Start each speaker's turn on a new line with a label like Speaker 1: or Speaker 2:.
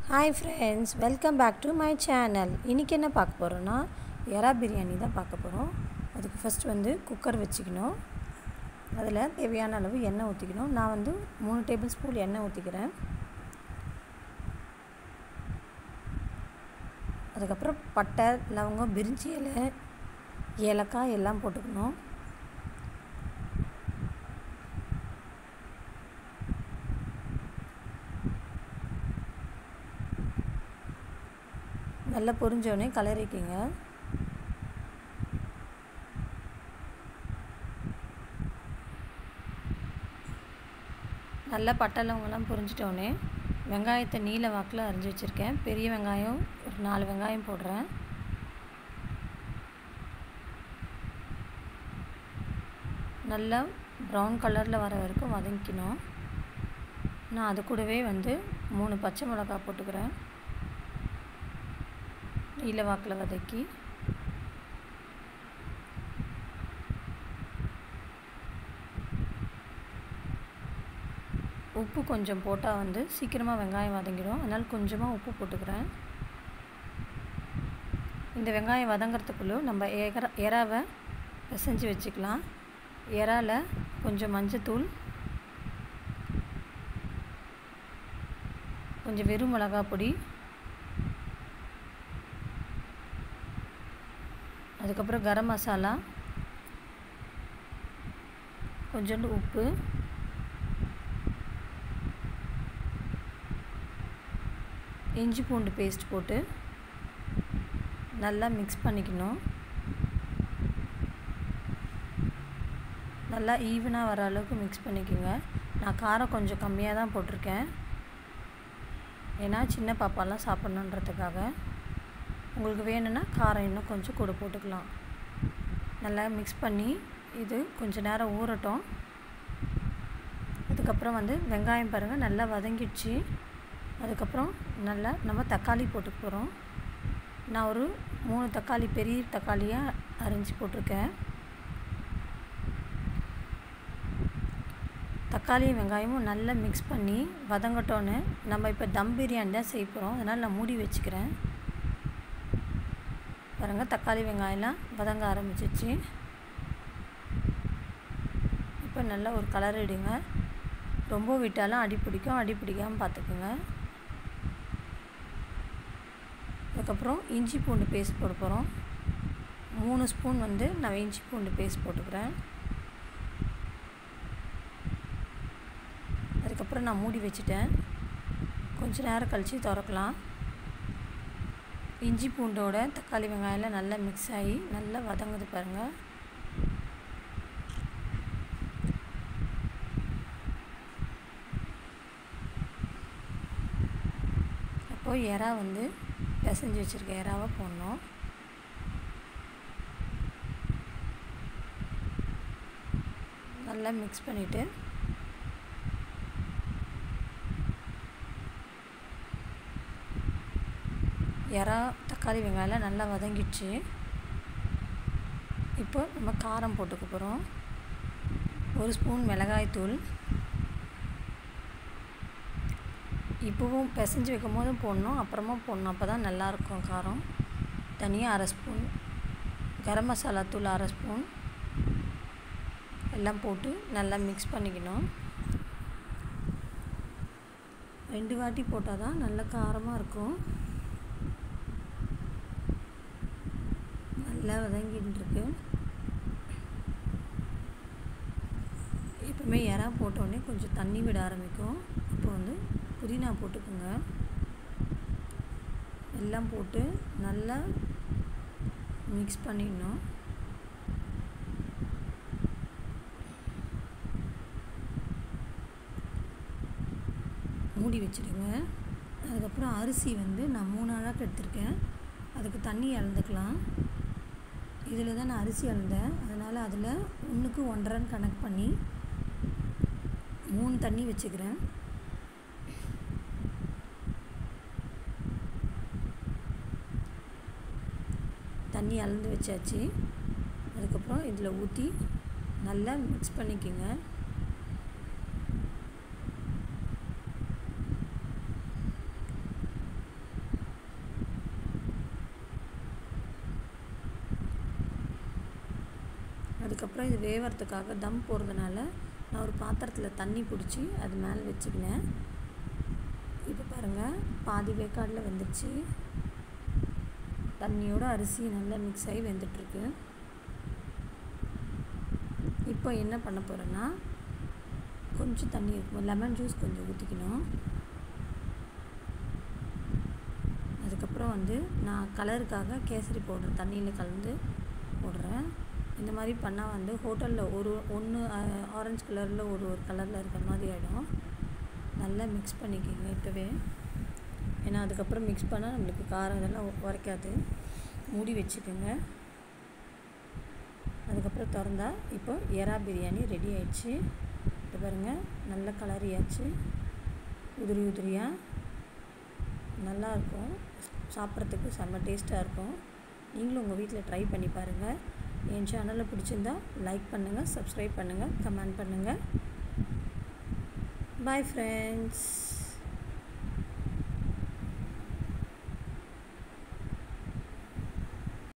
Speaker 1: hi friends welcome back to my channel இன்றைக்கி என்ன பார்க்க போகிறோன்னா எறா பிரியாணி தான் பார்க்க போகிறோம் அதுக்கு ஃபஸ்ட் வந்து குக்கர் வச்சுக்கணும் அதில் தேவையான அளவு எண்ணெய் ஊற்றிக்கணும் நான் வந்து மூணு டேபிள் ஸ்பூன் எண்ணெய் ஊற்றிக்கிறேன் அதுக்கப்புறம் பட்டை லவங்கம் பிரிஞ்சி இலை ஏலக்காய் எல்லாம் போட்டுக்கணும் நல்லா பொரிஞ்சோடனே கலரிக்கிங்க நல்லா பட்டை லவங்கெல்லாம் பொரிஞ்சிட்டோடனே வெங்காயத்தை நீல வாக்கில் அரிஞ்சு வச்சுருக்கேன் பெரிய வெங்காயம் ஒரு நாலு வெங்காயம் போடுறேன் நல்லா ப்ரௌன் கலரில் வர வரைக்கும் வதங்கிக்கணும் நான் அது கூடவே வந்து மூணு பச்சை மிளகா போட்டுக்கிறேன் நீல வாக்கில் வதக்கி உப்பு கொஞ்சம் போட்டால் வந்து சீக்கிரமாக வெங்காயம் வதங்கிடும் அதனால் கொஞ்சமாக உப்பு போட்டுக்கிறேன் இந்த வெங்காயம் வதங்கிறதுக்குள்ளே நம்ம எறா எறாவை பிசைஞ்சு வச்சுக்கலாம் எறால கொஞ்சம் மஞ்சத்தூள் கொஞ்சம் வெறும் மிளகா பொடி அதுக்கப்புறம் கரம் மசாலா கொஞ்சோண்டு உப்பு இஞ்சி பூண்டு பேஸ்ட் போட்டு நல்லா மிக்ஸ் பண்ணிக்கணும் நல்லா ஈவனாக வர அளவுக்கு மிக்ஸ் பண்ணிக்கோங்க நான் காரம் கொஞ்சம் கம்மியாக தான் போட்டிருக்கேன் ஏன்னா சின்ன பாப்பாலாம் சாப்பிட்ணுன்றதுக்காக உங்களுக்கு வேணும்னா காரம் இன்னும் கொஞ்சம் கூட போட்டுக்கலாம் நல்லா மிக்ஸ் பண்ணி இது கொஞ்சம் நேரம் ஊறட்டும் அதுக்கப்புறம் வந்து வெங்காயம் பாருங்கள் நல்லா வதங்கிடுச்சு அதுக்கப்புறம் நல்லா நம்ம தக்காளி போட்டுக்க போகிறோம் நான் ஒரு மூணு தக்காளி பெரிய தக்காளியாக அரிஞ்சு போட்டிருக்கேன் தக்காளி வெங்காயமும் நல்லா மிக்ஸ் பண்ணி வதங்கட்டோன்னு நம்ம இப்போ தம் பிரியாணி தான் செய்ய போகிறோம் அதனால் நான் மூடி வச்சுக்கிறேன் பாருங்கள் தக்காளி வெங்காயம்லாம் வதங்க ஆரம்பிச்சிச்சு இப்போ நல்லா ஒரு கலர் இடுங்க ரொம்ப விட்டாலும் அடி பிடிக்கும் அடி பிடிக்காமல் பார்த்துக்குங்க அதுக்கப்புறம் இஞ்சி பூண்டு பேஸ்ட் போட போகிறோம் மூணு ஸ்பூன் வந்து நான் இஞ்சி பூண்டு பேஸ்ட் போட்டுக்கிறேன் அதுக்கப்புறம் நான் மூடி வச்சுட்டேன் கொஞ்ச நேரம் கழித்து திறக்கலாம் இஞ்சி பூண்டோட தக்காளி வெங்காயம்லாம் நல்லா மிக்ஸ் ஆகி நல்லா வதங்குது பாருங்கள் அப்போது எறா வந்து பிசைஞ்சு வச்சுருக்க எறாவை போடணும் நல்லா மிக்ஸ் பண்ணிவிட்டு எறா தக்காளி வெங்காயம்லாம் நல்லா வதங்கிடுச்சு இப்போ நம்ம காரம் போட்டுக்க போகிறோம் ஒரு ஸ்பூன் மிளகாய்த்தூள் இப்போவும் பிசைஞ்சு வைக்கும் போதும் போடணும் அப்புறமா போடணும் அப்போ தான் நல்லாயிருக்கும் காரம் தனியாக அரை ஸ்பூன் கரம் மசாலா தூள் அரை ஸ்பூன் எல்லாம் போட்டு நல்லா மிக்ஸ் பண்ணிக்கணும் ரெண்டு வாட்டி போட்டால் தான் நல்ல காரமாக இருக்கும் நல்லா வதங்கிட்டு இருக்கு எப்பவுமே இறா போட்டோடனே கொஞ்சம் தண்ணி விட ஆரம்பிக்கும் அப்போ வந்து புதினா போட்டுக்கோங்க எல்லாம் போட்டு நல்லா மிக்ஸ் பண்ணிடணும் மூடி வச்சுடுங்க அதுக்கப்புறம் அரிசி வந்து நான் மூணு அழகு எடுத்திருக்கேன் அதுக்கு தண்ணி இழந்துக்கலாம் இதில் தான் நான் அரிசி அளந்தேன் அதனால் அதில் ஒன்றுக்கு ஒன்றரைன்னு கணக்கு பண்ணி மூணு தண்ணி வச்சுக்கிறேன் தண்ணி அளந்து வச்சாச்சு அதுக்கப்புறம் இதில் ஊற்றி நல்லா மிக்ஸ் பண்ணிக்கோங்க அதுக்கப்புறம் இது வேவறதுக்காக தம் போடுறதுனால நான் ஒரு பாத்திரத்தில் தண்ணி பிடிச்சி அது மேலே வச்சுக்கினேன் இப்போ பாருங்கள் பாதி வேக்காடில் வெந்துருச்சு தண்ணியோட அரிசி நல்லா மிக்ஸ் ஆகி வெந்துட்டுருக்கு இப்போ என்ன பண்ண போகிறேன்னா கொஞ்சம் தண்ணி இருக்கும் லெமன் ஜூஸ் கொஞ்சம் ஊற்றிக்கணும் அதுக்கப்புறம் வந்து நான் கலருக்காக கேசரி பவுடர் தண்ணியில் கலந்து போடுறேன் இந்த மாதிரி பண்ணால் வந்து ஹோட்டலில் ஒரு ஒன்று ஆரஞ்சு கலரில் ஒரு ஒரு கலரில் இருக்கிற மாதிரி ஆகிடும் நல்லா மிக்ஸ் பண்ணிக்கோங்க இப்போவே ஏன்னா அதுக்கப்புறம் மிக்ஸ் பண்ணால் நம்மளுக்கு காரம் இதெல்லாம் உரைக்காது மூடி வச்சுக்கோங்க அதுக்கப்புறம் திறந்தா இப்போ எறா பிரியாணி ரெடி ஆயிடுச்சு இப்போ பாருங்கள் நல்ல கலரியாச்சு உதிரி உதிரியாக நல்லாயிருக்கும் சாப்பிட்றதுக்கு செம்ம டேஸ்ட்டாக இருக்கும் நீங்களும் உங்கள் வீட்டில் ட்ரை பண்ணி பாருங்கள் என் சேனலை பிடிச்சிருந்தா லைக் பண்ணுங்கள் சப்ஸ்கிரைப் பண்ணுங்கள் கமெண்ட் பண்ணுங்கள் பாய் ஃப்ரெண்ட்ஸ்